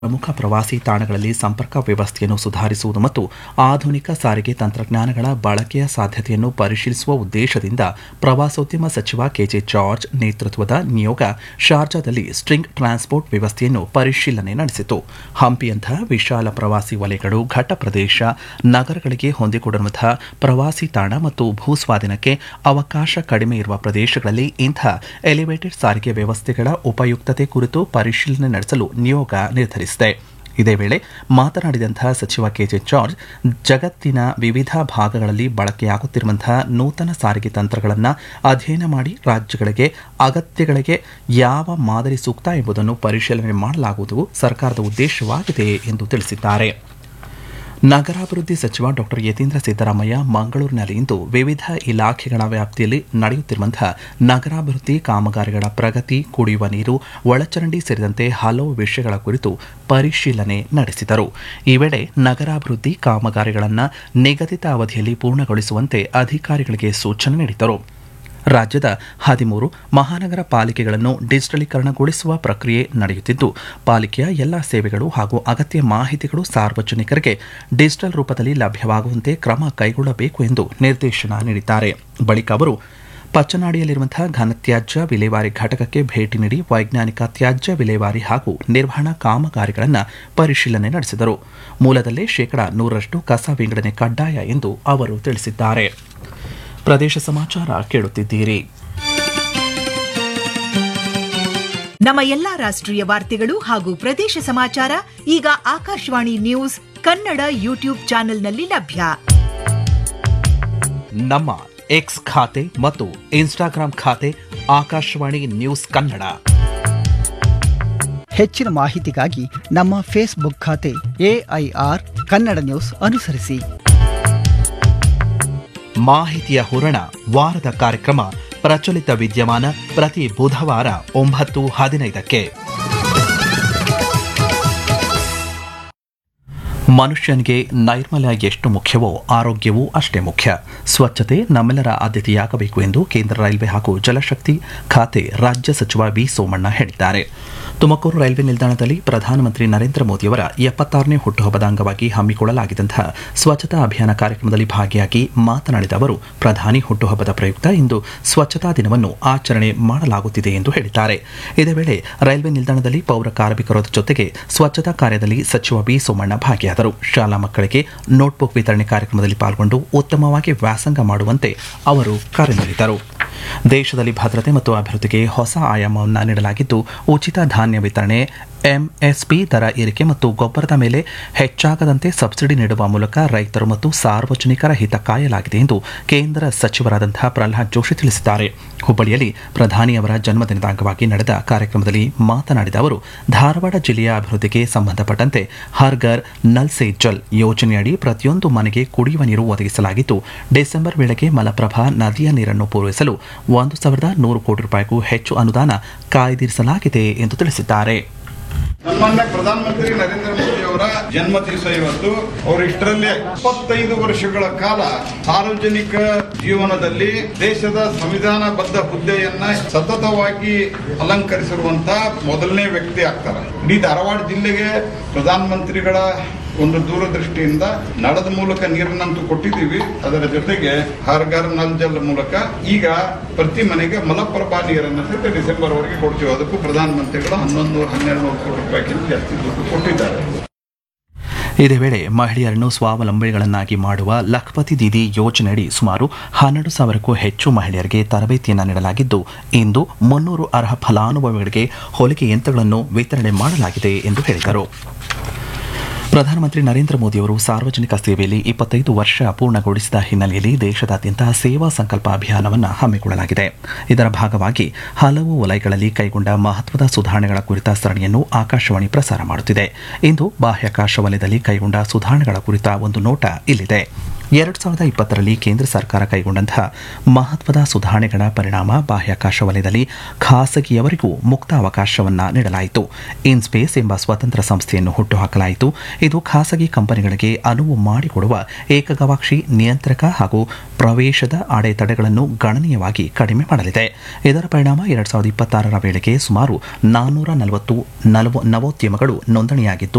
ಪ್ರಮುಖ ಪ್ರವಾಸಿ ತಾಣಗಳಲ್ಲಿ ಸಂಪರ್ಕ ವ್ಯವಸ್ಥೆಯನ್ನು ಸುಧಾರಿಸುವುದು ಮತ್ತು ಆಧುನಿಕ ಸಾರಿಗೆ ತಂತ್ರಜ್ಞಾನಗಳ ಬಳಕೆಯ ಸಾಧ್ಯತೆಯನ್ನು ಪರಿಶೀಲಿಸುವ ಉದ್ದೇಶದಿಂದ ಪ್ರವಾಸೋದ್ಯಮ ಸಚಿವ ಕೆಜೆ ಜಾರ್ಜ್ ನೇತೃತ್ವದ ನಿಯೋಗ ಶಾರ್ಜಾದಲ್ಲಿ ಸ್ಟ್ರಿಂಗ್ ಟ್ರಾನ್ಸ್ಪೋರ್ಟ್ ವ್ಯವಸ್ಥೆಯನ್ನು ಪರಿಶೀಲನೆ ನಡೆಸಿತು ಹಂಪಿಯಂತಹ ವಿಶಾಲ ಪ್ರವಾಸಿ ವಲಯಗಳು ಘಟ್ಟ ಪ್ರದೇಶ ನಗರಗಳಿಗೆ ಹೊಂದಿಕೊಂಡಿರುವಂತಹ ಪ್ರವಾಸಿ ತಾಣ ಮತ್ತು ಭೂಸ್ವಾಧೀನಕ್ಕೆ ಅವಕಾಶ ಕಡಿಮೆ ಇರುವ ಪ್ರದೇಶಗಳಲ್ಲಿ ಇಂಥ ಎಲಿವೇಟೆಡ್ ಸಾರಿಗೆ ವ್ಯವಸ್ಥೆಗಳ ಉಪಯುಕ್ತತೆ ಕುರಿತು ಪರಿಶೀಲನೆ ನಡೆಸಲು ನಿಯೋಗ ನಿರ್ಧರಿಸಿದೆ ಇದೇ ವೇಳೆ ಮಾತನಾಡಿದಂತಹ ಸಚಿವ ಕೆಜೆ ಜಾರ್ಜ್ ಜಗತ್ತಿನ ವಿವಿಧ ಭಾಗಗಳಲ್ಲಿ ಬಳಕೆಯಾಗುತ್ತಿರುವಂತಹ ನೂತನ ಸಾರಿಗೆ ತಂತ್ರಗಳನ್ನು ಅಧ್ಯಯನ ಮಾಡಿ ರಾಜ್ಯಗಳಿಗೆ ಅಗತ್ಯಗಳಿಗೆ ಯಾವ ಮಾದರಿ ಸೂಕ್ತ ಎಂಬುದನ್ನು ಪರಿಶೀಲನೆ ಮಾಡಲಾಗುವುದು ಸರ್ಕಾರದ ಉದ್ದೇಶವಾಗಿದೆ ಎಂದು ತಿಳಿಸಿದ್ದಾರೆ ನಗರಾಭಿವೃದ್ಧಿ ಸಚಿವ ಡಾಕ್ಟರ್ ಯತೀಂದ್ರ ಸಿದ್ದರಾಮಯ್ಯ ಮಂಗಳೂರಿನಲ್ಲಿ ಇಂದು ವಿವಿಧ ಇಲಾಖೆಗಳ ವ್ಯಾಪ್ತಿಯಲ್ಲಿ ನಡೆಯುತ್ತಿರುವಂತಹ ನಗರಾಭಿವೃದ್ಧಿ ಕಾಮಗಾರಿಗಳ ಪ್ರಗತಿ ಕುಡಿಯುವ ನೀರು ಒಳಚರಂಡಿ ಸೇರಿದಂತೆ ಹಲವು ವಿಷಯಗಳ ಕುರಿತು ಪರಿಶೀಲನೆ ನಡೆಸಿದರು ಈ ವೇಳೆ ನಗರಾಭಿವೃದ್ಧಿ ಕಾಮಗಾರಿಗಳನ್ನು ನಿಗದಿತ ಅವಧಿಯಲ್ಲಿ ಪೂರ್ಣಗೊಳಿಸುವಂತೆ ಅಧಿಕಾರಿಗಳಿಗೆ ಸೂಚನೆ ನೀಡಿದರು ರಾಜ್ಯದ ಹದಿಮೂರು ಮಹಾನಗರ ಪಾಲಿಕೆಗಳನ್ನು ಡಿಜಿಟಲೀಕರಣಗೊಳಿಸುವ ಪ್ರಕ್ರಿಯೆ ನಡೆಯುತ್ತಿದ್ದು ಪಾಲಿಕೆಯ ಎಲ್ಲ ಸೇವೆಗಳು ಹಾಗೂ ಅಗತ್ಯ ಮಾಹಿತಿಗಳು ಸಾರ್ವಜನಿಕರಿಗೆ ಡಿಜಿಟಲ್ ರೂಪದಲ್ಲಿ ಲಭ್ಯವಾಗುವಂತೆ ಕ್ರಮ ಕೈಗೊಳ್ಳಬೇಕು ಎಂದು ನಿರ್ದೇಶನ ನೀಡಿದ್ದಾರೆ ಬಳಿಕ ಅವರು ಪಚ್ಚನಾಡಿಯಲ್ಲಿರುವಂತಹ ಘನತ್ಯಾಜ್ಯ ವಿಲೇವಾರಿ ಘಟಕಕ್ಕೆ ಭೇಟಿ ನೀಡಿ ವೈಜ್ಞಾನಿಕ ತ್ಯಾಜ್ಯ ವಿಲೇವಾರಿ ಹಾಗೂ ನಿರ್ವಹಣಾ ಕಾಮಗಾರಿಗಳನ್ನು ಪರಿಶೀಲನೆ ನಡೆಸಿದರು ಮೂಲದಲ್ಲೇ ಶೇಕಡಾ ನೂರರಷ್ಟು ಕಸ ವಿಂಗಡಣೆ ಕಡ್ಡಾಯ ಎಂದು ಅವರು ತಿಳಿಸಿದ್ದಾರೆ ಪ್ರದೇಶ ಸಮಾಚಾರ ಕೇಳುತ್ತಿದ್ದೀರಿ ನಮ್ಮ ಎಲ್ಲಾ ರಾಷ್ಟ್ರೀಯ ವಾರ್ತೆಗಳು ಹಾಗೂ ಪ್ರದೇಶ ಸಮಾಚಾರ ಈಗ ಆಕಾಶವಾಣಿ ನ್ಯೂಸ್ ಕನ್ನಡ ಯೂಟ್ಯೂಬ್ ಚಾನೆಲ್ನಲ್ಲಿ ಲಭ್ಯ ನಮ್ಮ ಎಕ್ಸ್ ಖಾತೆ ಮತ್ತು ಇನ್ಸ್ಟಾಗ್ರಾಂ ಖಾತೆ ಆಕಾಶವಾಣಿ ನ್ಯೂಸ್ ಕನ್ನಡ ಹೆಚ್ಚಿನ ಮಾಹಿತಿಗಾಗಿ ನಮ್ಮ ಫೇಸ್ಬುಕ್ ಖಾತೆ ಎಐಆರ್ ಕನ್ನಡ ನ್ಯೂಸ್ ಅನುಸರಿಸಿ ಮಾಹಿತಿಯ ಹೂರಣ ವಾರದ ಕಾರ್ಯಕ್ರಮ ಪ್ರಚಲಿತ ವಿದ್ಯಮಾನ ಪ್ರತಿ ಬುಧವಾರ ಒಂಬತ್ತು ಹದಿನೈದಕ್ಕೆ ಮನುಷ್ಯನಿಗೆ ನೈರ್ಮಲ್ಯ ಎಷ್ಟು ಮುಖ್ಯವೋ ಆರೋಗ್ಯವೂ ಅಷ್ಟೇ ಮುಖ್ಯ ಸ್ವಚ್ಛತೆ ನಮ್ಮೆಲ್ಲರ ಆದ್ಯತೆಯಾಗಬೇಕು ಎಂದು ಕೇಂದ್ರ ರೈಲ್ವೆ ಹಾಗೂ ಜಲಶಕ್ತಿ ಖಾತೆ ರಾಜ್ಯ ಸಚಿವ ವಿ ಸೋಮಣ್ಣ ಹೇಳಿದ್ದಾರೆ ತುಮಕೂರು ರೈಲ್ವೆ ನಿಲ್ದಾಣದಲ್ಲಿ ಪ್ರಧಾನಮಂತ್ರಿ ನರೇಂದ್ರ ಮೋದಿಯವರ ಎಪ್ಪತ್ತಾರನೇ ಹುಟ್ಟುಹಬ್ಬದ ಅಂಗವಾಗಿ ಹಮ್ಮಿಕೊಳ್ಳಲಾಗಿದ್ದಂತಹ ಸ್ವಚ್ಛತಾ ಅಭಿಯಾನ ಕಾರ್ಯಕ್ರಮದಲ್ಲಿ ಭಾಗಿಯಾಗಿ ಮಾತನಾಡಿದ ಅವರು ಪ್ರಧಾನಿ ಹುಟ್ಟುಹಬ್ಬದ ಪ್ರಯುಕ್ತ ಇಂದು ಸ್ವಚ್ಛತಾ ದಿನವನ್ನು ಆಚರಣೆ ಮಾಡಲಾಗುತ್ತಿದೆ ಎಂದು ಹೇಳಿದ್ದಾರೆ ಇದೇ ವೇಳೆ ರೈಲ್ವೆ ನಿಲ್ದಾಣದಲ್ಲಿ ಪೌರ ಕಾರ್ಮಿಕರ ಜೊತೆಗೆ ಸ್ವಚ್ಛತಾ ಕಾರ್ಯದಲ್ಲಿ ಸಚಿವ ವಿ ಸೋಮಣ್ಣ ಭಾಗಿಯಾದರು ಶಾಲಾ ಮಕ್ಕಳಿಗೆ ನೋಟ್ಬುಕ್ ವಿತರಣೆ ಕಾರ್ಯಕ್ರಮದಲ್ಲಿ ಪಾಲ್ಗೊಂಡು ಉತ್ತಮವಾಗಿ ವ್ಯಾಸಂಗ ಮಾಡುವಂತೆ ಅವರು ಕರೆ ನೀಡಿದರು ದೇಶದಲ್ಲಿ ಭದ್ರತೆ ಮತ್ತು ಅಭಿವೃದ್ಧಿಗೆ ಹೊಸ ಆಯಾಮವನ್ನು ನೀಡಲಾಗಿದ್ದು ಉಚಿತ ಧಾನ್ಯ ವಿತರಣೆ ಎಂಎಸ್ಪಿ ದರ ಏರಿಕೆ ಮತ್ತು ಗೊಬ್ಬರದ ಮೇಲೆ ಹೆಚ್ಚಾಗದಂತೆ ಸಬ್ಸಿಡಿ ನೀಡುವ ಮೂಲಕ ರೈತರು ಮತ್ತು ಸಾರ್ವಜನಿಕರ ಹಿತ ಕಾಯಲಾಗಿದೆ ಎಂದು ಕೇಂದ್ರ ಸಚಿವರಾದಂತಹ ಪ್ರಹ್ಲಾದ್ ಜೋಶಿ ತಿಳಿಸಿದ್ದಾರೆ ಹುಬ್ಬಳ್ಳಿಯಲ್ಲಿ ಪ್ರಧಾನಿಯವರ ಜನ್ಮದಿನದ ಅಂಗವಾಗಿ ನಡೆದ ಕಾರ್ಯಕ್ರಮದಲ್ಲಿ ಮಾತನಾಡಿದ ಅವರು ಧಾರವಾಡ ಜಿಲ್ಲೆಯ ಅಭಿವೃದ್ಧಿಗೆ ಸಂಬಂಧಪಟ್ಟಂತೆ ಹರ್ಗರ್ ನಲ್ ಸೇ ಜಲ್ ಯೋಜನೆಯಡಿ ಪ್ರತಿಯೊಂದು ಮನೆಗೆ ಕುಡಿಯುವ ನೀರು ಒದಗಿಸಲಾಗಿದ್ದು ಡಿಸೆಂಬರ್ ವೇಳೆಗೆ ಮಲಪ್ರಭಾ ನದಿಯ ನೀರನ್ನು ಪೂರೈಸಲು ಒಂದು ಸಾವಿರದ ನೂರು ಕೋಟಿ ರೂಪಾಯಿಗೂ ಹೆಚ್ಚು ಅನುದಾನ ಕಾಯ್ದಿರಿಸಲಾಗಿದೆ ಎಂದು ತಿಳಿಸಿದ್ದಾರೆ ಸನ್ಮಾನ್ಯ ಪ್ರಧಾನಮಂತ್ರಿ ನರೇಂದ್ರ ಮೋದಿ ಅವರ ಜನ್ಮ ದಿವಸ ಇವತ್ತು ಅವರು ಇಷ್ಟರಲ್ಲೇ ಇಪ್ಪತ್ತೈದು ವರ್ಷಗಳ ಕಾಲ ಸಾರ್ವಜನಿಕ ಜೀವನದಲ್ಲಿ ದೇಶದ ಸಂವಿಧಾನಬದ್ಧ ಹುದ್ದೆಯನ್ನ ಸತತವಾಗಿ ಅಲಂಕರಿಸಿರುವಂತ ಮೊದಲನೇ ವ್ಯಕ್ತಿ ಆಗ್ತಾರೆ ಇಡೀ ಧಾರವಾಡ ಜಿಲ್ಲೆಗೆ ಪ್ರಧಾನಮಂತ್ರಿಗಳ ಒಂದು ದೂರದೃಷ್ಟಿಯಿಂದ ನಳದ ಮೂಲಕ ನೀರನ್ನಂತೂ ಕೊಟ್ಟಿದ್ದೀವಿ ಅದರ ಜೊತೆಗೆ ಹರ್ ಘರ್ ನಲ್ ಜಲ್ ಮೂಲಕ ಈಗ ಪ್ರತಿ ಮನೆಗೆ ಮಲಪ್ರಭಾ ನೀರನ್ನು ಸಹಿತ ಡಿಸೆಂಬರ್ ವರೆಗೆ ಕೊಡ್ತೀವಿ ಅದಕ್ಕೂ ಪ್ರಧಾನಮಂತ್ರಿಗಳು ಹನ್ನೊಂದು ನೂರ ಹನ್ನೆರಡು ನೂರು ಕೋಟಿ ರೂಪಾಯಿಗಿಂತ ಜಾಸ್ತಿ ದುಡ್ಡು ಕೊಟ್ಟಿದ್ದಾರೆ ಇದೇ ವೇಳೆ ಮಹಿಳೆಯರನ್ನು ಸ್ವಾವಲಂಬಿಗಳನ್ನಾಗಿ ಮಾಡುವ ಲಖಪತಿ ದೀದಿ ಯೋಜನೆಯಡಿ ಸುಮಾರು ಹನ್ನೆರಡು ಸಾವಿರಕ್ಕೂ ಹೆಚ್ಚು ಮಹಿಳೆಯರಿಗೆ ತರಬೇತಿಯನ್ನು ನೀಡಲಾಗಿದ್ದು ಇಂದು ಮುನ್ನೂರು ಅರ್ಹ ಫಲಾನುಭವಿಗಳಿಗೆ ಹೊಲಿಗೆ ಯಂತ್ರಗಳನ್ನು ವಿತರಣೆ ಮಾಡಲಾಗಿದೆ ಎಂದು ಹೇಳಿದರು ಪ್ರಧಾನಮಂತ್ರಿ ನರೇಂದ್ರ ಮೋದಿಯವರು ಸಾರ್ವಜನಿಕ ಸೇವೆಯಲ್ಲಿ ಇಪ್ಪತ್ತೈದು ವರ್ಷ ಪೂರ್ಣಗೊಳಿಸಿದ ಹಿನ್ನೆಲೆಯಲ್ಲಿ ದೇಶದಾದ್ಯಂತ ಸೇವಾ ಸಂಕಲ್ಪ ಅಭಿಯಾನವನ್ನು ಹಮ್ಮಿಕೊಳ್ಳಲಾಗಿದೆ ಇದರ ಭಾಗವಾಗಿ ಹಲವು ವಲಯಗಳಲ್ಲಿ ಕೈಗೊಂಡ ಮಹತ್ವದ ಸುಧಾರಣೆಗಳ ಕುರಿತ ಸರಣಿಯನ್ನು ಆಕಾಶವಾಣಿ ಪ್ರಸಾರ ಮಾಡುತ್ತಿದೆ ಇಂದು ಬಾಹ್ಯಾಕಾಶ ವಲಯದಲ್ಲಿ ಕೈಗೊಂಡ ಸುಧಾರಣೆಗಳ ಕುರಿತ ಒಂದು ನೋಟ ಇಲ್ಲಿದೆ ಎರಡು ಸಾವಿರದ ಇಪ್ಪತ್ತರಲ್ಲಿ ಕೇಂದ್ರ ಸರ್ಕಾರ ಕೈಗೊಂಡಂತಹ ಮಹತ್ವದ ಸುಧಾರಣೆಗಳ ಪರಿಣಾಮ ಬಾಹ್ಯಾಕಾಶ ವಲಯದಲ್ಲಿ ಖಾಸಗಿಯವರಿಗೂ ಮುಕ್ತ ಅವಕಾಶವನ್ನ ನೀಡಲಾಯಿತು ಇನ್ಸ್ಪೇಸ್ ಎಂಬ ಸ್ವತಂತ್ರ ಸಂಸ್ಥೆಯನ್ನು ಹುಟ್ಟುಹಾಕಲಾಯಿತು ಇದು ಖಾಸಗಿ ಕಂಪನಿಗಳಿಗೆ ಅನುವು ಮಾಡಿಕೊಡುವ ಏಕಗವಾಕ್ಷಿ ನಿಯಂತ್ರಕ ಹಾಗೂ ಪ್ರವೇಶದ ಅಡೆತಡೆಗಳನ್ನು ಗಣನೀಯವಾಗಿ ಕಡಿಮೆ ಮಾಡಲಿದೆ ಇದರ ಪರಿಣಾಮ ಎರಡ್ ಸಾವಿರದ ಇಪ್ಪತ್ತಾರರ ವೇಳೆಗೆ ಸುಮಾರು ನಾನ್ನೂರ ನಲವತ್ತು ನಲವ ನವೋದ್ಯಮಗಳು ನೋಂದಣಿಯಾಗಿದ್ದು